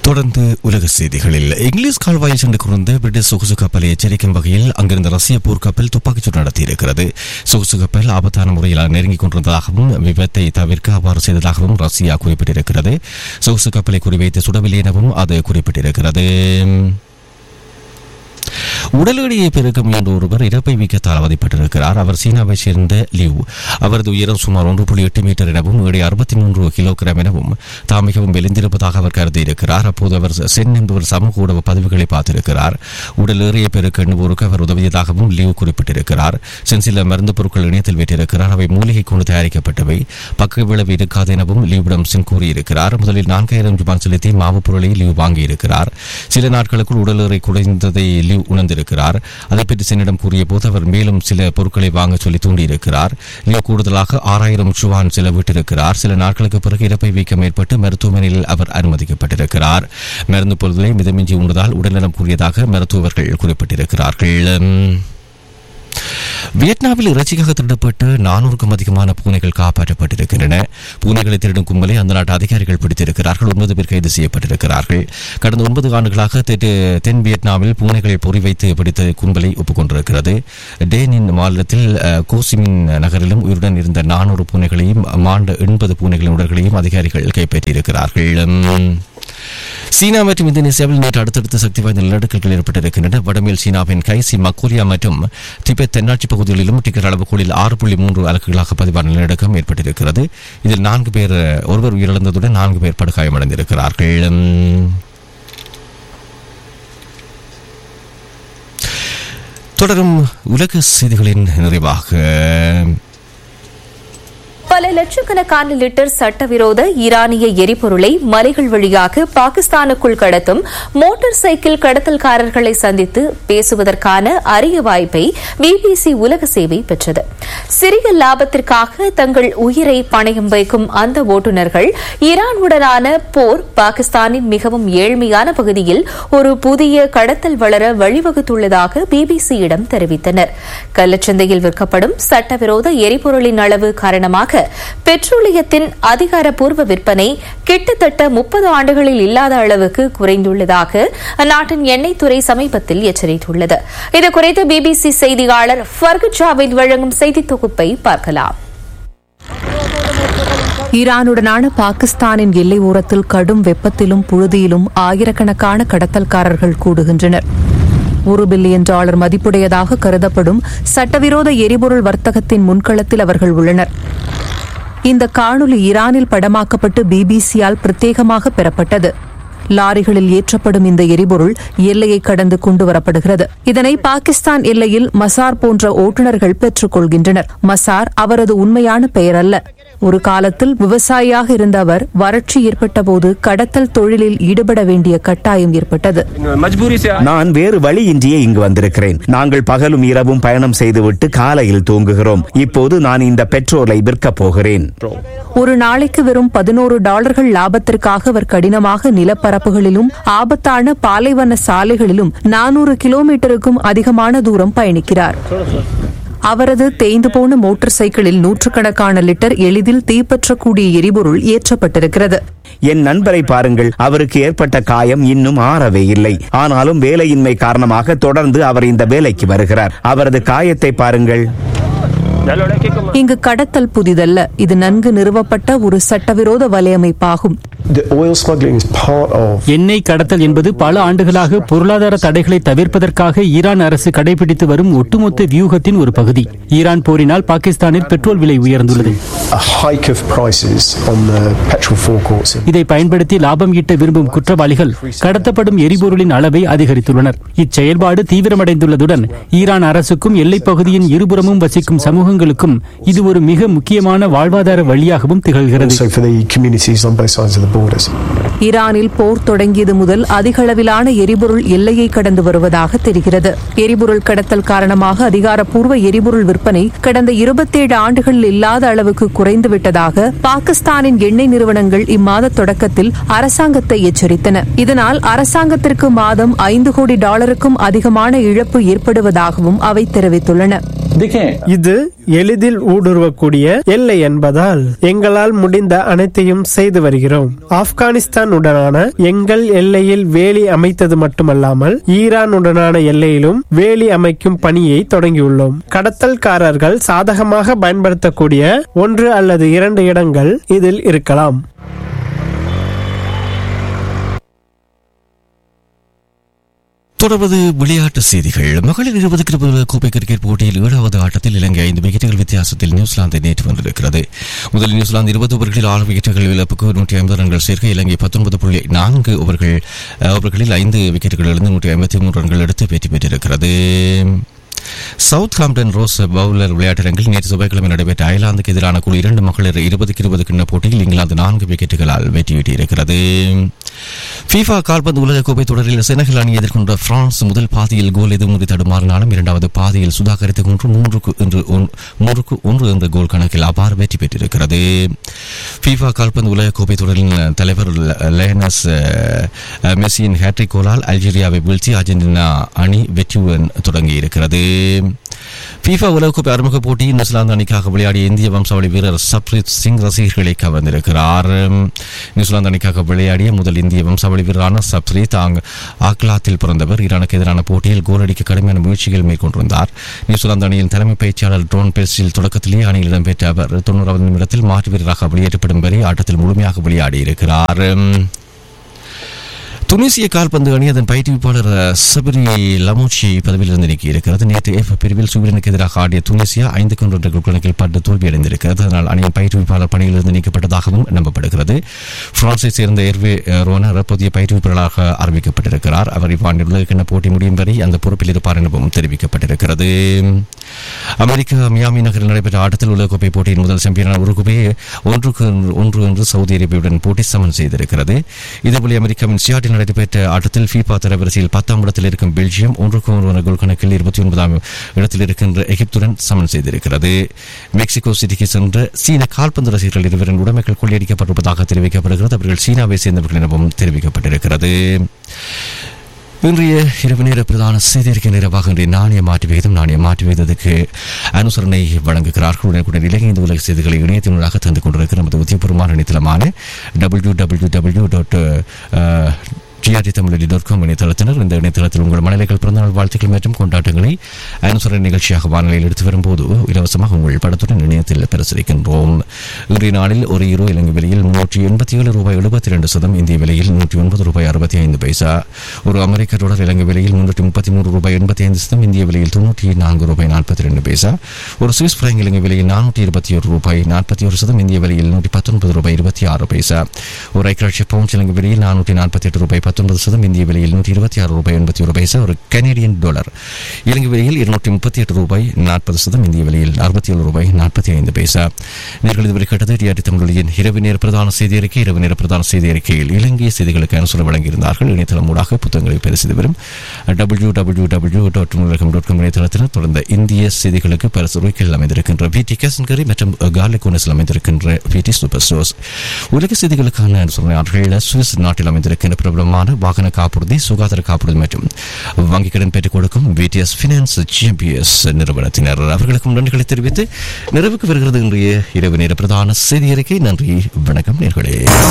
தொடர்ந்து உலக செய்திகளில் இங்கிலீஷ் கால்வாயில் சென்று கொண்ட பிரிட்டிஷ் சொகுசு கப்பலை எச்சரிக்கும் வகையில் அங்கிருந்த ரஷ்ய போர்க்கப்பல் துப்பாக்கிச்சூடு நடத்தியிருக்கிறது சொகுசு கப்பல் ஆபத்தான முறையில் நெருங்கிக் கொண்டிருந்ததாகவும் விபத்தை தவிர்க்க அவ்வாறு செய்ததாகவும் ரஷ்யா குறிப்பிட்டிருக்கிறது சொகுசு கப்பலை குறிவைத்து சுடவில்லை எனவும் அது குறிப்பிட்டிருக்கிறது உடல் எடையை பெருக்க முயன்ற ஒருவர் இறப்பை வீக்கத்தால் அவதிப்பட்டிருக்கிறார் அவர் சீனாவை சேர்ந்த லிவ் அவரது உயரம் சுமார் ஒன்று புள்ளி எட்டு மீட்டர் எனவும் எடை அறுபத்தி மூன்று கிலோகிராம் எனவும் தாம் மிகவும் மெலிந்திருப்பதாக அவர் கருதியிருக்கிறார் அப்போது அவர் சென் என்பவர் சமூக ஊடக பதிவுகளை பார்த்திருக்கிறார் உடல் ஏறிய பெருக்க எண்ணுவோருக்கு அவர் உதவியதாகவும் லிவ் குறிப்பிட்டிருக்கிறார் சென் சில மருந்து பொருட்கள் இணையத்தில் வெட்டியிருக்கிறார் அவை மூலிகை கொண்டு தயாரிக்கப்பட்டவை பக்க விளைவு இருக்காது எனவும் லீவிடம் சிங் கூறியிருக்கிறார் முதலில் நான்காயிரம் ரூபாய் செலுத்தி மாவு பொருளை லீவ் வாங்கியிருக்கிறார் சில நாட்களுக்குள் உடல் எடை குறைந்ததை லீவ் உணர்ந்திருக்கிறார் அதை பற்றி சென்னிடம் கூறிய போது அவர் மேலும் சில பொருட்களை வாங்க சொல்லி தூண்டியிருக்கிறார் லீவ் கூடுதலாக ஆறாயிரம் சுவான் செலவிட்டிருக்கிறார் சில நாட்களுக்கு பிறகு இறப்பை வீக்கம் ஏற்பட்டு மருத்துவமனையில் அவர் அனுமதிக்கப்பட்டிருக்கிறார் மருந்து பொருட்களை மிதமிஞ்சி உண்டதால் உடல்நலம் கூறியதாக மருத்துவர்கள் குறிப்பிட்டிருக்கிறார்கள் வியட்நாமில் இறைச்சிக்காக திருடப்பட்டு நானூறுக்கும் அதிகமான பூனைகள் காப்பாற்றப்பட்டிருக்கின்றன பூனைகளை திருடும் கும்பலை அந்த நாட்டு அதிகாரிகள் பிடித்திருக்கிறார்கள் ஒன்பது பேர் கைது செய்யப்பட்டிருக்கிறார்கள் கடந்த ஒன்பது ஆண்டுகளாக தெற்கு தென் வியட்நாமில் பூனைகள் பொறி வைத்து பிடித்த கும்பலை ஒப்புக்கொண்டிருக்கிறது டேனின் மாநிலத்தில் அஹ், கோசிமின் நகரிலும் உயிருடன் இருந்த நானூறு பூனைகளையும் மாண்ட எண்பது பூனைகளின் உடல்களையும் அதிகாரிகள் கைப்பற்றியிருக்கிறார்கள் உம். சீனா மற்றும் இந்தோனேசியாவில் நேற்று அடுத்தடுத்த சக்தி வாய்ந்த நிலநடுக்கங்கள் ஏற்பட்டிருக்கின்றன வடமேல் சீனாவின் கைசி மக்கோரியா மற்றும் திபெத் தென்னாட்சி பகுதிகளிலும் டிக்கெட் அளவுகோலில் ஆறு புள்ளி மூன்று அலகுகளாக பதிவான நிலநடுக்கம் ஏற்பட்டிருக்கிறது இதில் நான்கு பேர் ஒருவர் உயிரிழந்ததுடன் நான்கு பேர் படுகாயமடைந்திருக்கிறார்கள் உம். தொடரும் உலக செய்திகளின் நிறைவாக பல லட்சக்கணக்கான லிட்டர் சட்டவிரோத ஈரானிய எரிபொருளை மலைகள் வழியாக பாகிஸ்தானுக்குள் கடத்தும் மோட்டார் சைக்கிள் கடத்தல்காரர்களை சந்தித்து பேசுவதற்கான அரிய வாய்ப்பை பிபிசி உலக சேவை பெற்றது சிறிய லாபத்திற்காக தங்கள் உயிரை பணயம் வைக்கும் அந்த ஓட்டுநர்கள் ஈரானுடனான போர் பாகிஸ்தானின் மிகவும் ஏழ்மையான பகுதியில் ஒரு புதிய கடத்தல் வளர வழிவகுத்துள்ளதாக பிபிசியிடம் தெரிவித்தனர் கள்ளச்சந்தையில் விற்கப்படும் சட்டவிரோத எரிபொருளின் அளவு காரணமாக பெட்ரோலியத்தின் அதிகாரப்பூர்வ விற்பனை கிட்டத்தட்ட முப்பது ஆண்டுகளில் இல்லாத அளவுக்கு குறைந்துள்ளதாக அந்நாட்டின் எண்ணெய் துறை சமீபத்தில் எச்சரித்துள்ளது இதுகுறித்து பிபிசி செய்தியாளர் ஃபர்கட் ஜாவேத் வழங்கும் செய்தி தொகுப்பை பார்க்கலாம் ஈரானுடனான பாகிஸ்தானின் எல்லை ஓரத்தில் கடும் வெப்பத்திலும் புழுதியிலும் ஆயிரக்கணக்கான கடத்தல்காரர்கள் கூடுகின்றனர் ஒரு பில்லியன் டாலர் மதிப்புடையதாக கருதப்படும் சட்டவிரோத எரிபொருள் வர்த்தகத்தின் முன்களத்தில் அவர்கள் உள்ளனர் இந்த காணொலி ஈரானில் படமாக்கப்பட்டு பிபிசியால் பிரத்யேகமாக பெறப்பட்டது லாரிகளில் ஏற்றப்படும் இந்த எரிபொருள் எல்லையை கடந்து கொண்டு வரப்படுகிறது இதனை பாகிஸ்தான் எல்லையில் மசார் போன்ற ஓட்டுநர்கள் பெற்றுக் கொள்கின்றனர் மசார் அவரது உண்மையான பெயர் அல்ல ஒரு காலத்தில் விவசாயியாக இருந்த அவர் வறட்சி ஏற்பட்டபோது கடத்தல் தொழிலில் ஈடுபட வேண்டிய கட்டாயம் ஏற்பட்டது मजबूरी से நான் வேறு வழியின்றியே இங்கு வந்திருக்கிறேன் நாங்கள் பகலும் இரவும் பயணம் செய்துவிட்டு காலையில் தூங்குகிறோம் இப்போது நான் இந்த பெட்ரோலை விற்கப் போகிறேன் ஒரு நாளைக்கு வெறும் பதினோரு டாலர்கள் லாபத்திற்காக அவர் கடினமாக நிலப்பரப்புகளிலும் ஆபத்தான பாலைவன சாலைகளிலும் நானூறு கிலோமீட்டருக்கும் அதிகமான தூரம் பயணிக்கிறார் அவரது தேய்ந்து போன மோட்டார் சைக்கிளில் நூற்றுக்கணக்கான லிட்டர் எளிதில் தீப்பற்றக்கூடிய எரிபொருள் ஏற்றப்பட்டிருக்கிறது என் நண்பரை பாருங்கள் அவருக்கு ஏற்பட்ட காயம் இன்னும் ஆறவே இல்லை ஆனாலும் வேலையின்மை காரணமாக தொடர்ந்து அவர் இந்த வேலைக்கு வருகிறார் அவரது காயத்தை பாருங்கள் இங்கு கடத்தல் புதிதல்ல இது நன்கு நிறுவப்பட்ட ஒரு சட்டவிரோத வலையமைப்பாகும் The oil smuggling is part of எண்ணெய் கடத்தல் என்பது பல ஆண்டுகளாக பொருளாதார தடைகளை தவிர்ப்பதற்காக ஈரான் அரசு கடைபிடித்து வரும் ஒட்டுமொத்த வியூகத்தின் ஒரு பகுதி ஈரான் போரினால் பாகிஸ்தானில் பெட்ரோல் விலை உயர்ந்துள்ளது a hike of prices on the petrol forecourts. in- இதை பயன்படுத்தி லாபம் ஈட்ட விரும்பும் குற்றவாளிகள் கடத்தப்படும் எரிபொருளின் அளவை அதிகரித்துள்ளனர் இச்செயல்பாடு தீவிரமடைந்துள்ளதுடன் ஈரான் அரசுக்கும் எல்லைப் பகுதியின் இருபுறமும் வசிக்கும் சமூகங்களுக்கும் இது ஒரு மிக முக்கியமான வாழ்வாதார வழியாகவும் திகழ்கிறது Also for the communities on both sides of the borders. ஈரானில் போர் தொடங்கியது முதல் அதிக அளவிலான எரிபொருள் எல்லையை கடந்து வருவதாக தெரிகிறது எரிபொருள் கடத்தல் காரணமாக அதிகாரப்பூர்வ எரிபொருள் விற்பனை கடந்த இருபத்தேழு ஆண்டுகளில் இல்லாத அளவுக்கு குறைந்துவிட்டதாக பாகிஸ்தானின் எண்ணெய் நிறுவனங்கள் இம்மாத தொடக்கத்தில் அரசாங்கத்தை எச்சரித்தன இதனால் அரசாங்கத்திற்கு மாதம் ஐந்து கோடி டாலருக்கும் அதிகமான இழப்பு ஏற்படுவதாகவும் அவை தெரிவித்துள்ளன देखें இது எளிதில் ஊடுருவக்கூடிய எல்லை என்பதால் எங்களால் முடிந்த அனைத்தையும் செய்து வருகிறோம் ஆப்கானிஸ்தான் உடனான எங்கள் எல்லையில் வேலி அமைத்தது மட்டுமல்லாமல் ஈரான் உடனான எல்லையிலும் வேலி அமைக்கும் பணியை தொடங்கியுள்ளோம் கடத்தல்காரர்கள் சாதகமாக பயன்படுத்தக்கூடிய ஒன்று அல்லது இரண்டு இடங்கள் இதில் இருக்கலாம் தொடர்வது விளையாட்டு செய்திகள் மகளிர் இருபதுக்கு இருபது கோப்பை கிரிக்கெட் போட்டியில் ஏழாவது ஆட்டத்தில் இலங்கை ஐந்து விக்கெட்டுகள் வித்தியாசத்தில் நியூசிலாந்தை நேற்று வென்றிருக்கிறது முதலில் நியூசிலாந்து இருபது ஓவர்களில் ஆறு விக்கெட்டுகள் இழப்புக்கு நூற்றி ஐம்பது ரன்கள் சேர்க்க இலங்கை பத்தொன்பது புள்ளி நான்கு ஓவர்கள் ஓவர்களில் ஐந்து விக்கெட்டுகள் இழந்து நூற்றி ஐம்பத்தி மூன்று ரன்கள் எடுத்து வெற்றி பெற்றிருக்கிறது சவுத் ஹாம்டன் ரோஸ் பவுலர் விளையாட்டரங்கில் நேற்று செவ்வாய்க்கிழமை நடைபெற்ற அயர்லாந்துக்கு எதிரான குழு இரண்டு மகளிர் இருபதுக்கு இருபது கிண்ண போட்டியில் இங்கிலாந்து நான்கு விக்கெட்டுகளால் வெற்றியீட்டியிருக்கிறது ஃபீஃபா கால்பந்து உலகக்கோப்பை தொடரில் செனகல் அணி எதிர்கொண்ட பிரான்ஸ் முதல் பாதியில் கோல் எதுவும் தடுமாறினாலும் இரண்டாவது பாதியில் சுதாகரித்துக் கொண்டு மூன்றுக்கு என்று ஒன்- மூன்றுக்கு ஒன்று என்ற கோல் கணக்கில் அபார வெற்றி பெற்றிருக்கிறது ஃபீஃபா கால்பந்து உலகக்கோப்பை தொடரின் தலைவர் ல- லயனஸ் அஹ், மெஸ்ஸியின் ஹேட்ரிக் கோலால் அல்ஜீரியாவை வீழ்த்தி அர்ஜென்டினா அணி வெற்றியுடன் தொடங்கியிருக்கிறது ஃபீஃபா உலகக்கோப்பை அறிமுக போட்டியில் நியூசிலாந்து அணிக்காக விளையாடிய இந்திய வம்சாவளி வீரர் சப்ரீத் சிங் ரசிகர்களை கவர்ந்திருக்கிறார் நியூசிலாந்து அணிக்காக விளையாடிய முதல் இந்திய வம்சாவளி வீரரான சப்ரீத் ஆங் ஆக்லாத்தில் பிறந்தவர் ஈரானுக்கு எதிரான போட்டியில் கோல் அடிக்க கடுமையான முயற்சிகள் மேற்கொண்டிருந்தார் நியூசிலாந்து அணியின் தலைமை பயிற்சியாளர் ட்ரோன் பெல்ஸில் தொடக்கத்திலேயே அணியில் இடம்பெற்ற அவர் தொண்ணூறாவது நிமிடத்தில் மாற்று வீரராக வெளியேற்றப்படும் வரை ஆட்டத்தில் முழுமையாக விளையாடியிருக்கிறார் துனிசிய கால்பந்து அணி அதன் பயிற்றுவிப்பாளர் சபரி லமோச்சி பதவியிலிருந்து நீக்கியிருக்கிறது நேற்று எஃப் பிரிவில் சுவீடனுக்கு எதிராக ஆடிய துனிசியா ஐந்துக்கு ஒன்று என்ற கோல் கணக்கில் பட்டு தோல்வியடைந்திருக்கிறது அதனால் அணியின் பயிற்றுவிப்பாளர் பணியிலிருந்து நீக்கப்பட்டதாகவும் நம்பப்படுகிறது பிரான்சை சேர்ந்த எர்வே ரோனர் புதிய பயிற்றுவிப்பாளராக அறிவிக்கப்பட்டிருக்கிறார் அவர் இவ்வாண்டு உலகக்கிண்ண போட்டி முடியும் வரை அந்த பொறுப்பில் இருப்பார் எனவும் தெரிவிக்கப்பட்டிருக்கிறது அமெரிக்கா மியாமி நகரில் நடைபெற்ற ஆட்டத்தில் உலகக்கோப்பை போட்டியின் முதல் சாம்பியனான உருகுவே ஒன்றுக்கு ஒன்று என்று சவுதி அரேபியாவுடன் போட்டி சமன் செய்திருக்கிறது இதேபோல அமெரிக்காவின் சியாட்டில் நடைபெற்ற ஆட்டத்தில் ஃபீபா தரவரிசையில் பத்தாம் இடத்தில் இருக்கும் பெல்ஜியம் ஒன்றுக்கு ஒன்று என்ற கோல் கணக்கில் இருபத்தி ஒன்பதாம் இடத்தில் இருக்கின்ற எகிப்துடன் சமன் செய்திருக்கிறது மெக்சிகோ சிட்டிக்கு சென்ற சீன கால்பந்து ரசிகர்கள் இருவரின் உடைமைகள் கொள்ளையடிக்கப்பட்டிருப்பதாக தெரிவிக்கப்படுகிறது அவர்கள் சீனாவை சேர்ந்தவர்கள் எனவும் தெரிவிக்கப்பட்டிருக்கிறது இன்றைய இரவு நேர பிரதான செய்தியறிக்கை நிறைவாக இன்றைய நாணய மாற்று விகிதம் நாணய மாற்று விகிதத்துக்கு அனுசரணை வழங்குகிறார்கள் உடனுக்குடன் இலங்கை இந்த உலக செய்திகளை இணையத்தினூடாக தந்து கொண்டிருக்கிற நமது உத்தியபூர்வமான இணையதளமான W W W dot G R T Tamil dot com இணையதளத்தினர் இந்த இணையதளத்தில் உங்கள் மனநிலைகள் பிறந்தநாள் வாழ்த்துக்கள் மற்றும் கொண்டாட்டங்களை அனுசரணை நிகழ்ச்சியாக வானொலியில் எடுத்து வரும்போது இலவசமாக உங்கள் படத்துடன் இணையத்தில் பிரசுரிக்கின்றோம் இன்றைய நாளில் ஒரு ஈரோ இலங்கை விலையில் முன்னூற்றி எண்பத்தி ஏழு ரூபாய் எழுபத்தி ரெண்டு சதம் இந்திய விலையில் நூற்றி ஒன்பது ரூபாய் அறுபத்தி ஐந்து பைசா ஒரு அமெரிக்க டாலர் இலங்கை விலையில் முன்னூற்றி முப்பத்தி மூன்று ரூபாய் எண்பத்தி ஐந்து சதம் இந்திய விலையில் தொண்ணூற்றி நான்கு ரூபாய் நாற்பத்தி ரெண்டு பைசா ஒரு சுவிஸ் பிராங்க் இலங்கை விலையில் நானூற்றி இருபத்தி ஒரு ரூபாய் நாற்பத்தி ஒரு சதம் இந்திய விலையில் நூற்றி பத்தொன்பது ரூபாய் இருபத்தி ஆறு பைசா ஒரு ஐக்கிய பவுண்ட் இலங்கை விலையில் நானூற்றி நாற்பத்தி எட்டு ரூபாய் பத்தொன்பது சதம் இந்திய விலையில் நூற்றி இருபத்தி ஆறு ரூபாய் எண்பத்தி ஒரு பைசா ஒரு கனேடியன் டாலர் இலங்கை விலையில் இருநூற்றி முப்பத்தி எட்டு ரூபாய் நாற்பது சதம் இந்திய விலையில் அறுபத்தி ஏழு ரூபாய் நாற்பத்தி ஐந்து பைசா நீங்கள் இதுவரை கேட்டது டிஆர்டி தமிழொலியின் இரவு நேர பிரதான செய்தி அறிக்கை இரவு நேர பிரதான செய்தி அறிக்கையில் இலங்கை செய்திகளுக்கு அனுசரணை வழங்கியிருந்தார்கள் இணையதளம் ஊடாக புத்தகங்களை பரிசு வரும் W W W dot Noolagam dot com இணையதளத்தில் தொடர்ந்த இந்திய செய்திகளுக்கு பரிசுரைக்கில் அமைந்திருக்கின்ற விடி கேசன்கரி மற்றும் கார்லிகோனஸில் அமைந்திருக்கின்ற விடி சூப்பர் ஸ்டோர்ஸ் உலக செய்திகளுக்கான அனுசரணையாளர்கள் சுவிஸ் நாட்டில் அமைந்திருக்கின்ற பிரபலமான வாகன காப்புறுதி சுகாதார காப்புறுதி மற்றும் வங்கிக் கடன் பெற்றுக் கொடுக்கும் விடிஎஸ் பினான்ஸ் ஜிஎம்பிஎஸ் நிறுவனத்தினர் அவர்களுக்கும் நன்றிகளை தெரிவித்து நிறைவுக்கு வருகிறது இன்றைய இரவு நேர பிரதான செய்தி அறிக்கை நன்றி வணக்கம் நேர்களே